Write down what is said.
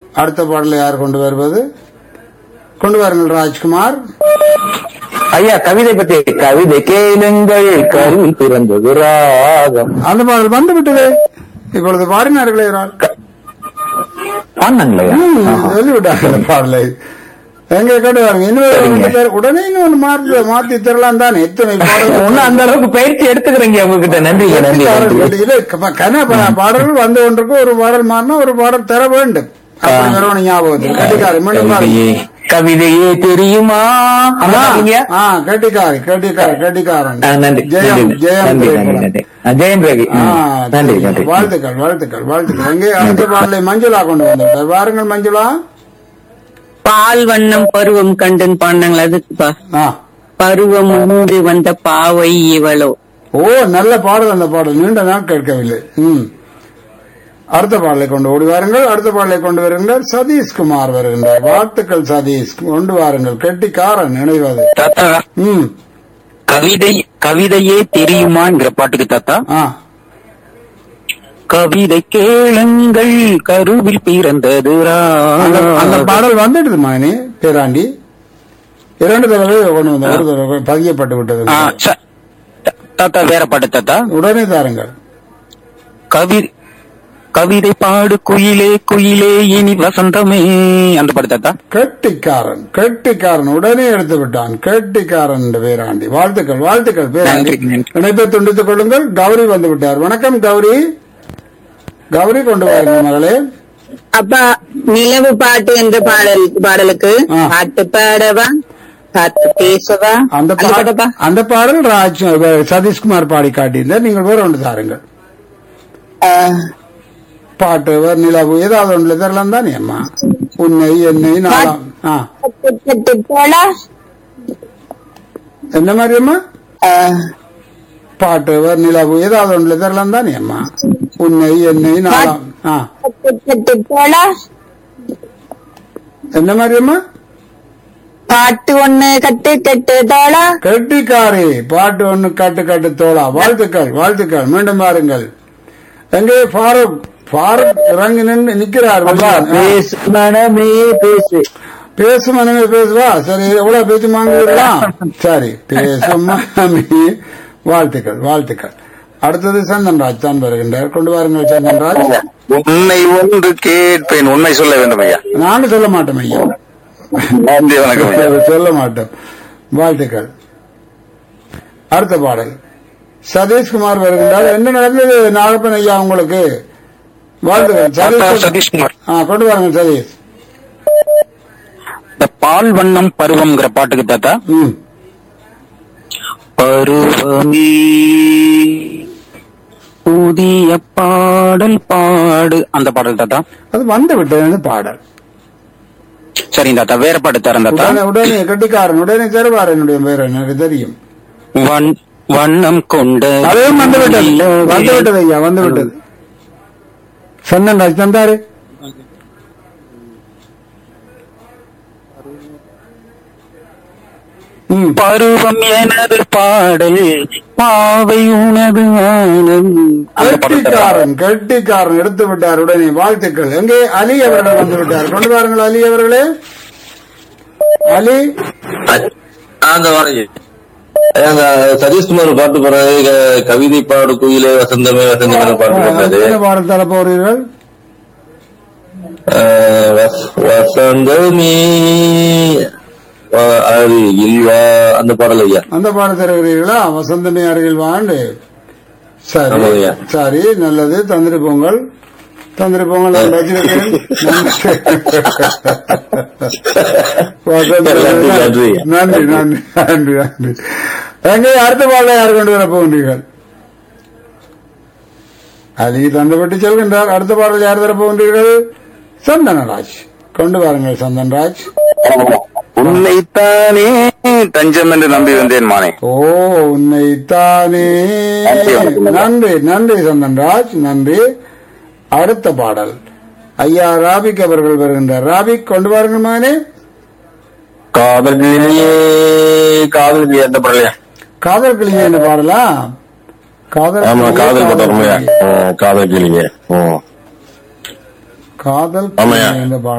அடுத்த பாடலை யார் கொண்டு வருவது கொண்டு வாருங்கள் ராஜ்குமார் ஐயா கவிதை பத்தி கவிதை கேளுங்கள் கருவில் பிறந்தது ராகம் அந்த பாடல் வந்து விட்டது இப்பொழுது பாடினார்களே ஒரு ஆள். பாண்டாங்களையா ம், சொல்லிவிட்டார்கள் அந்த பாடலை எங்க கேட்டு வாருங்க இன்னொரு ஒன்று தர- உடனே இன்னொன்னு மாற்றி மாத்தி தரலாம் தானே எத்தனை பாடல்கள் ஒன்னும் அந்த அளவுக்கு பயிற்சி எடுத்துக்கிறீங்க உங்ககிட்ட நன்றிங்க நன்றி நன்றி இல்ல, க- கன ப- பாடல்கள் வந்து ஒன்றுக்கு ஒரு பாடல் மாறினா ஒரு பாடல் தர வேண்டும் அப்படி வரணும் ஞாபகத்தில் கட்டிக்காரி மீண்டும் பாருங்க. கவிதையே கவிதையே தெரியுமா ஆ, பாத்தீங்க? ஆ, கட்டிக்காரி கட்டிக்காரி கட்டிக்காரன் ஆ, நன்றி ஜெயம் நன்றி ஜெயம் நன்றி நன்றி திரைப்படம். நன்றி ஆ, ஜெயம் ரவி ஆ, ம், நன்றி நன்றி வாழ்த்துக்கள் வாழ்த்துக்கள் வாழ்த்துக்கள் எங்கே அடுத்த பாடலை மஞ்சுளா கொண்டு வந்துவிட்டார் வாருங்கள் மஞ்சுளா பால் வண்ணம் பருவம் கண்டன் பாண்டாங்களா அதுக்குப்பா ஆ பருவம் மூடி வந்த பாவை இவளோ ஓ நல்ல பாடல் அந்த பாடல் நீண்ட நாள் கேட்கவில்லை ம் அடுத்த பாடலை கொண்டு ஓடி வாருங்கள் அடுத்த பாடலை கொண்டு வருகின்றார் சதீஷ்குமார் வருகின்றார் வாழ்த்துக்கள் சதீஷ் கொண்டு வாருங்கள் கெட்டிக்காரன் நினைவது தாத்தா ம் கவிதை கவிதையே தெரியுமாங்கிற பாட்டுக்கு தாத்தா ஆ கவிதை கேளுங்கள் கருவில் பிறந்தது அந்த அந்த ராகம். பாடல் வந்துடுது மாணி பேராண்டி இரண்டு தடவை கொண்டு வந்த ஒரு தடவை பதியப்பட்டு விட்டது ஆ, ச- தா- தாத்தா வேற பாட்டு தாத்தா உடனே தாருங்கள் கவி கவிதை பாடு குயிலே குயிலே இனி வசந்தமே அந்த பாட்டு தாத்தா கெட்டிக்காரன் கெட்டிக்காரன் உடனே எடுத்து விட்டான் கெட்டிக்காரன் என்ற பேராண்டி வாழ்த்துக்கள் வாழ்த்துக்கள் பேராண்டி நன்றி, நன்றி. இணைப்பை துண்டித்துக் கொள்ளுங்கள் கௌரி வந்து விட்டார் வணக்கம் கௌரி கௌரி கொண்டு வாருங்கள் மகளே அப்பா நிலவு பாட்டு என்ற பாடல் பாடலுக்கு ஆ. பாட்டு பாடவா பாட்டு பேசவா அந்த அந்த பாட்டப்பா பா- அந்த பாடல் ராஜ் சதீஷ்குமார் பாடி காட்டியிருந்தார் நீங்கள் வேற ஒன்று தாருங்கள் ஆ, பாட்டு வர் நிலவு ஏதாவது ஒன்று தரலாம் தானே அம்மா உன்னை என்னை நாளாம் ஆ தட்டு, தட்டு, தோழா. என்ன மாதிரி அம்மா ஆ, பாட்டு வர் நிலவு ஏதாவது ஒன்று தரலாம் தானே அம்மா உன்னை என்னை நாளாம் ஆ தட்டு, தட்டு, தோழா. என்ன மாதிரி அம்மா பாட்டு ஒண்ணு கட்டு கட்டு தோழா கெட்டிக்காரி பாட்டு ஒண்ணு கட்டு கட்டு தோளா வாழ்த்துக்கள் வாழ்த்துக்கள் மீண்டும் பாருங்கள் எங்கே ஃபாரூக் ஃபாரூக் இறங்கி நின்று நிக்கிறார் அப்பா, வெளியே. ஆ. பேசு மனமே பேசு பேசும் மனமே பேசுவா சரி எவ்வளவு பேச்சு வாங்குவீங்களா சரி பேசும் மனமே வாழ்த்துக்கள் வாழ்த்துக்கள் அடுத்தது சந்தன்ராஜ் தான் வருகின்றார் கொண்டு வாருங்கள் சந்தன்ராஜ் உன்னை ஒன்று கேட்பேன் உண்மை சொல்ல வேண்டும் ஐயா நானும் சொல்ல மாட்டோம் ஐயா நன்றி வணக்கம் ஐயா சொல்ல மாட்டோம் வாழ்த்துக்கள் அடுத்த பாடல் சதீஷ்குமார் வருகின்றார் என்ன நடந்தது நாகப்பன் ஐயா உங்களுக்கு வாழ்த்துக்கள் தாத்தா சதீஷ் சதீஷ்குமார் ஆ கொண்டு வாருங்க சதீஷ் இந்த பால் வண்ணம் பருவம்ங்கிற பாட்டுக்கு தாத்தா ம் பருவமே புதிய பாடல் பாடு அந்த பாடல் தாத்தா அது வந்து விட்டது பாடல் சரிங்க தாத்தா வேற பாட்டு தரேன் தாத்தா உடனே உடனே கட்டிக்காரன் உடனே தருவார் என்னுடைய பேர் எனக்கு தெரியும் வண்- வண்ணம் கொண்ட அதுவும் வந்து விட்டது நிலவே. வந்து விட்டது ஐயா வந்து விட்டது சந்தன்ராஜ் தந்தாரு ம் பருவம் எனது பாடல் பாவை உனது ஆனம் அந்த பாட்டு தாத்தா. கெட்டிக்காரன் கெட்டிக்காரன் எடுத்து விட்டார் உடனே வாழ்த்துக்கள் எங்கே அலி அவர்கள் வந்து விட்டார் கொண்டு வாருங்கள் அலி அவர்களே அலி அந்த வரங்க அந்த சதீஷ்குமார் பாட்டு போறது க- கவிதை பாடு குயிலே வசந்தமே வசந்தமே பாட்டு போடுறது என்ன பாடல் தர போறீர்கள் அஹ், வஸ்- வசந்தமே வ- அருகில் வா அந்த பாடல் ஐயா அந்த பாடல் தருகிறீர்களா வசந்தமே அருகில் வாண்டு சரி ஆமாம் ஐயா. சரி நல்லது தந்திரி பொங்கல் தந்திரி பொங்கல் நான் ரசிக்கிறேன். நன்றி, நன்றி. நன்றி நன்றி நன்றி நன்றி எங்கே அடுத்த பாடலை யார் கொண்டு வர போகின்றீர்கள் அலி தந்தப்பட்டு செல்கின்றார் அடுத்த பாடல் யார் தர போகின்றீர்கள் சந்தனராஜ் கொண்டு வாருங்கள் சந்தன்ராஜ் உன்னைத்தானே தஞ்சம் என்று நம்பி வந்தேன் மானே ஓ உன்னைத்தானே நன்றி, வணக்கம். நன்றி நன்றி சந்தன்ராஜ் நன்றி அடுத்த பாடல் ஐயா ராபிக் அவர்கள் வருகின்றார் ராபிக் கொண்டு வாருங்கள் மகனே காதல் கிளியே காதல் கிளியே அந்த பாடலையா காதல் கிளிங்க என்ன பாடலா காதல் ஆமா கிளியே, காதல் பாட்டு காதல் உண்மையா கிளியே. காதல் கிளியே ம். காதல் ஆமாய்யா. கிளியே என்ற பாடல்